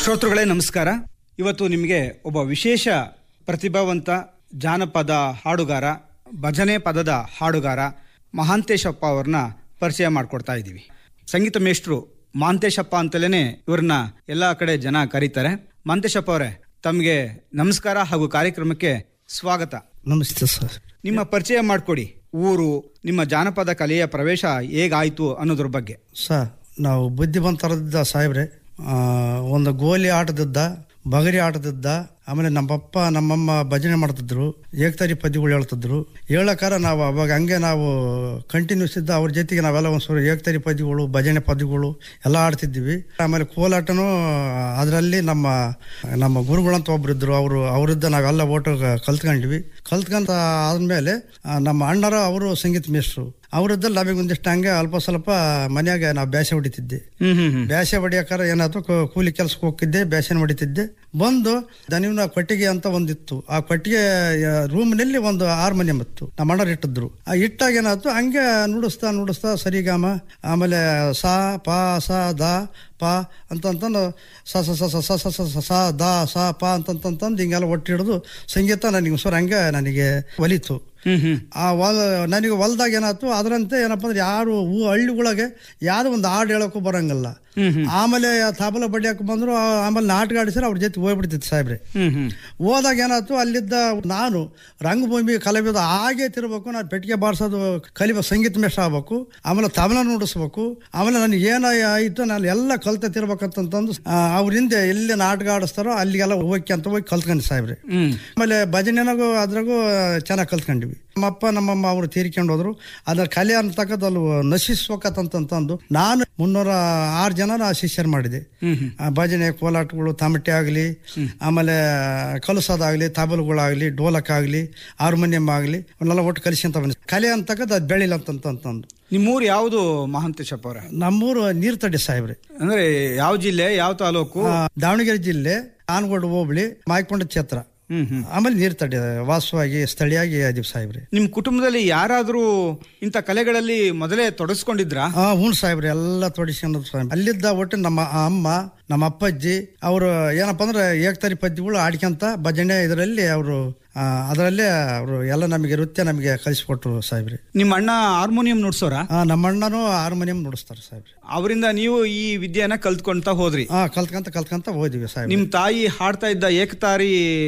ಶ್ರೋತೃಗಳೇ ನಮಸ್ಕಾರ ಇವತ್ತು ನಿಮಗೆ ಒಬ್ಬ ವಿಶೇಷ ಪ್ರತಿಭಾವಂತ ಜಾನಪದ ಹಾಡುಗಾರ ಭಜನೆ ಪದದ ಹಾಡುಗಾರ ಮಹಾಂತೇಶಪ್ಪ ಅವ್ರನ್ನ ಪರಿಚಯ ಮಾಡಿಕೊಡ್ತಾ ಇದ್ದೀವಿ ಸಂಗೀತ ಮೇಷ್ಟ್ರು ಮಹಾಂತೇಶಪ್ಪ ಅಂತಲೇ ಇವ್ರನ್ನ ಎಲ್ಲ ಕಡೆ ಜನ ಕರೀತಾರೆ ಮಹಾಂತೇಶಪ್ಪ ಅವರೇ ತಮಗೆ ನಮಸ್ಕಾರ ಹಾಗೂ ಕಾರ್ಯಕ್ರಮಕ್ಕೆ ಸ್ವಾಗತ ನಮಸ್ತೆ ಸರ್ ನಿಮ್ಮ ಪರಿಚಯ ಮಾಡಿಕೊಡಿ ಊರು ನಿಮ್ಮ ಜಾನಪದ ಕಲೆಯ ಪ್ರವೇಶ ಹೇಗಾಯ್ತು ಅನ್ನೋದ್ರ ಬಗ್ಗೆ ಸರ್ ನಾವು ಬುದ್ಧಿವಂತರದಿದ್ದ ಸಾಹೇಬ್ರೆ ಆ, ಒಂದು ಗೋಲಿ ಆಟದಿದ್ದ ಬಗರಿ ಆಟದಿದ್ದ ಆಮೇಲೆ ನಮ್ಮಪ್ಪ ನಮ್ಮಮ್ಮ ಭಜನೆ ಮಾಡ್ತಿದ್ರು ಏಕತಾರಿ ಪದ್ಯಗಳು ಹೇಳ್ತಿದ್ರು ಹೇಳಕಾರ ನಾವು ಅವಾಗ ಹಂಗೆ ನಾವು ಕಂಟಿನ್ಯೂಸ್ ಇದ್ದ ಅವ್ರ ಜೊತೆಗೆ ನಾವೆಲ್ಲ ಒಂದ್ಸಲ ಏಕತಾರಿ ಪದ್ಯಗಳು ಭಜನೆ ಪದ್ಯಗಳು ಎಲ್ಲ ಆಡ್ತಿದ್ವಿ ಆಮೇಲೆ ಕೋಲಾಟನೂ ಅದರಲ್ಲಿ ನಮ್ಮ ನಮ್ಮ ಗುರುಗಳಂತ ಒಬ್ರು ಇದ್ರು ಅವರು ಅವರಿದ್ದ ನಾವೆಲ್ಲ ಓಟು ಕಲ್ತ್ಕೊಂಡ್ವಿ ಕಲ್ತ್ಕೊಂತ ಆದ್ಮೇಲೆ ಆ, ನಮ್ಮ ಅಣ್ಣರು ಅವರು ಸಂಗೀತ ಮೇಷ್ಟ್ರು ಅವರಿದ್ದಲ್ಲಿ ನಮಗೆ ಒಂದಿಷ್ಟು ಹಂಗೆ ಅಲ್ಪ ಸ್ವಲ್ಪ ಮನ್ಯಾಗ ನಾವು ಬ್ಯಾಸೆ ಹೊಡಿತಿದ್ದೆ ಹ್ಮ್ ಹ್ಮ್ ಹ್ಮ್ ಬ್ಯಾಸೆ ಹೊಡಿಯಾಕಾರ ಏನಾಯ್ತು ಕೂ- ಕೂಲಿ ಕೆಲ್ಸಕ್ಕೆ ಹೋಗಿದ್ದೆ ಬ್ಯಾಸೆನ ಹೊಡಿತಿದ್ದೆ ಬಂದು ದನಿವ್ನ ಕೊಟ್ಟಿಗೆ ಅಂತ ಒಂದಿತ್ತು ಆ ಕೊಟ್ಟಿಗೆ ರೂಮ್ನಲ್ಲಿ ಒಂದು ಹಾರ್ಮೋನಿಯಂ ಇತ್ತು ನಮ್ಮ ಅಣ್ಣರು ಇಟ್ಟಿದ್ರು ಆ ಇಟ್ಟಾಗ ಏನಾಯ್ತು ಹಂಗೆ ನುಡಿಸ್ತಾ ನುಡಿಸ್ತಾ ಸರಿಗಾಮ ಆಮೇಲೆ ಸಾ ಪ ಸ ದ ಪ ಅಂತಂತಂದು ಸ ಸ ಸ ಸ ಸ ಸ ಸ ಸ ಸ ದ ಸ ಪ ಅಂತಂತಂದು ಹಿಂಗೆಲ್ಲ ಒಟ್ಟು ಹಿಡಿದು ಸಂಗೀತ ನನಗೆ ಸರ್ ಹಂಗೆ ನನಗೆ ಒಲಿತು ಹ್ಮ್ ಹ್ಮ್ ಆ ಹೊಲ ನನಗೆ ಹೊಲ್ದಾಗ ಏನಾಯ್ತು ಅದರಂತೆ ಏನಪ್ಪ ಅಂದ್ರೆ ಯಾರು ಹೂ ಹಳ್ಳಿಗಳಿಗೆ ಯಾರು ಒಂದು ಹಾಡು ಹೇಳೋಕ್ಕೂ ಬರಂಗಿಲ್ಲ ಹ್ಮ್ ಹ್ಮ್ ಆಮೇಲೆ ತಬಲ ಬಡಿಯಕ್ಕೆ ಬಂದ್ರು ಆ- ಆಮೇಲೆ ನಾಟಕ ಆಡಿಸಿದ್ರೆ ಅವ್ರ ಜೊತೆ ಹೋಗ್ಬಿಡ್ತಿತ್ತು ಸಾಹೇಬ್ರೆ ಹ್ಮ್ ಹ್ಮ್ ಹೋದಾಗ ಏನಾಯ್ತು ಅಲ್ಲಿದ್ದ ನಾನು ರಂಗಭೂಮಿ ಕಲಾವಿದ ಹಾಗೆ ತಿರ್ಬೇಕು ನಾನು ಪೆಟ್ಟಿಗೆ ಬಾರಿಸೋದು ಕಲಿಬೇಕು ಸಂಗೀತ ಮೇಷ್ಟ್ರ ಆಗ್ಬೇಕು ಆಮೇಲೆ ತಬಲ ನುಡಿಸ್ಬೇಕು ಆಮೇಲೆ ನನಗೆ ಏನಾಯಿತು ನಾನು ಎಲ್ಲ ಕಲ್ತೆ ತಿರ್ಬೇಕಂತಂದು ಆ, ಅವ್ರ ಹಿಂದೆ ಎಲ್ಲಿ ನಾಟಕ ಆಡಿಸ್ತಾರೋ ಅಲ್ಲಿಗೆಲ್ಲ ಹೋಗಿ ಅಂತ ಹೋಗಿ ಕಲ್ತ್ಕೊಂಡೆ ಸಾಹೇಬ್ರೆ ಹ್ಮ್ ಆಮೇಲೆ ಭಜನೆನಾಗೂ ಅದ್ರಾಗೂ ಚೆನ್ನಾಗಿ ಕಲ್ತ್ಕೊಂಡ್ವಿ ನಮ್ಮಪ್ಪ ನಮ್ಮಮ್ಮ ಅವರು ತೀರ್ಕೊಂಡು ಹೋದ್ರು ಅದ್ರ ಕಲೆ ಅಂತಕ್ಕದ್ದು ಅಲ್ಲಿ ನಶಿಸ್ಬೇಕಂತಂತಂದು ನಾನು ಮುನ್ನೂರ ಆರು ಜನ ನಾ ಶಿಷ್ಯರು ಮಾಡಿದೆ ಹ್ಮ್ ಹ್ಮ್ ಆ ಭಜನೆ ಕೋಲಾಟಗಳು ತಮಟೆ ಆಗಲಿ ಆಮೇಲೆ ಕಲಸೋದಾಗಲಿ ತಬಲುಗಳಾಗಲಿ ಡೋಲಕ್ ಆಗಲಿ ಹಾರ್ಮೋನಿಯಂ ಆಗಲಿ ಅವನ್ನೆಲ್ಲ ಒಟ್ಟು ಕಲಿಸ್ಕೊಂತ ಬಂದ ಕಲೆ ಅಂತಕ್ಕದ್ದು ಅದು ಬೆಳಿಲ್ಲ ಅಂತಂತಂದು ನಿಮ್ಮೂರು ಯಾವುದು ಮಹಾಂತೇಶಪ್ಪ ಅವರ ನಮ್ಮೂರು ನೀರ್ತಡಿ ಸಾಹೇಬ್ರಿ ಅಂದ್ರೆ ಯಾವ ಜಿಲ್ಲೆ ಯಾವ ತಾಲೂಕು ಆ, ದಾವಣಗೆರೆ ಜಿಲ್ಲೆ ಆನಗೋಡು ಹೋಬಳಿ ಮಾಯ್ಕೊಂಡ ಕ್ಷೇತ್ರ ಹ್ಮ್ ಹ್ಮ್ ಆಮೇಲೆ ನೀರ್ತಡಿ ವಾಸವಾಗಿ ಸ್ಥಳೀಯಾಗಿ ಅದೀವಿ ಸಾಹೇಬ್ರಿ ನಿಮ್ ಕುಟುಂಬದಲ್ಲಿ ಯಾರಾದ್ರೂ ಇಂಥ ಕಲೆಗಳಲ್ಲಿ ಮೊದಲೇ ತೊಡಸ್ಕೊಂಡಿದ್ರಾ ಆ ಹ್ಞೂ ಸಾಹೇಬ್ರಿ ಎಲ್ಲ ತೊಡಿಸ್ಕೊಂಡು ಸಾಹೇಬ್ ಅಲ್ಲಿದ್ದ ಒಟ್ಟು ನಮ್ಮ ಅಮ್ಮ ನಮ್ಮ ಅಪ್ಪಾಜಿ ಅವರು ಏನಪ್ಪ ಅಂದ್ರೆ ಏಕತಾರಿ ಪದ್ಯಗಳು ಆಡ್ಕೊಂತ ಭಜನೆ ಇದರಲ್ಲಿ ಅವರು ಅದರಲ್ಲೇ ಅವರು ಎಲ್ಲ ನಮಗೆ ನೃತ್ಯ ನಮಗೆ ಕಲಿಸ್ಕೊಟ್ರು ಸಾಹೇಬ್ರಿ ನಿಮ್ಮ ಅಣ್ಣ ಹಾರ್ಮೋನಿಯಂ ನುಡ್ಸೋರ ಆ, ನಮ್ಮ ಅಣ್ಣನೂ ಹಾರ್ಮೋನಿಯಂ ನುಡಿಸ್ತಾರೆ ಸಾಹೇಬ್ರಿ ಅವರಿಂದ ನೀವು ಈ ವಿದ್ಯೆಯನ್ನ ಕಲ್ತ್ಕೊಂತ ಹೋದ್ರಿ ಹಾ ಕಲ್ತ್ಕೊಂತ ಕಲ್ತ್ಕೊಂತ ಹೋದಿವಿ ಸಾಹೇಬ್ರಿ ನಿಮ್ ತಾಯಿ ಹಾಡ್ತಾ ಇದ್ದ ಏಕತಾರಿ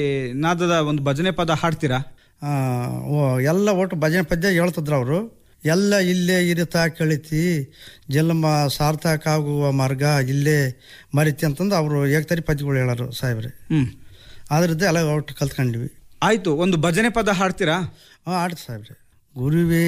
ನಾದದ ಒಂದು ಭಜನೆ ಪದ ಹಾಡ್ತೀರಾ ಆ, ಓ ಎಲ್ಲ ಒಟ್ಟು ಭಜನೆ ಪದ್ಯ ಹೇಳ್ತಿದ್ರು ಅವರು ಎಲ್ಲ ಇಲ್ಲೇ ಇರಿತಾ ಕಳಿತಿ ಜನ್ಮ ಸಾರ್ಥಕ ಆಗುವ ಮಾರ್ಗ ಇಲ್ಲೇ ಮರಿತಿ ಅಂತಂದು ಅವರು ಏಕತಾರಿ ಪದ್ಯಗಳು ಹೇಳೋರು ಸಾಹೇಬ್ರಿ ಹ್ಮ್ ಅದ್ರದ್ದು ಎಲ್ಲ ಒಟ್ಟು ಕಲ್ತ್ಕೊಂಡ್ವಿ ಆಯ್ತು ಒಂದು ಭಜನೆ ಪದ ಹಾಡ್ತೀರಾ ಹಾಂ ಆಡ್ತು ಸಾಹೇಬ್ರಿ ಗುರುವೇ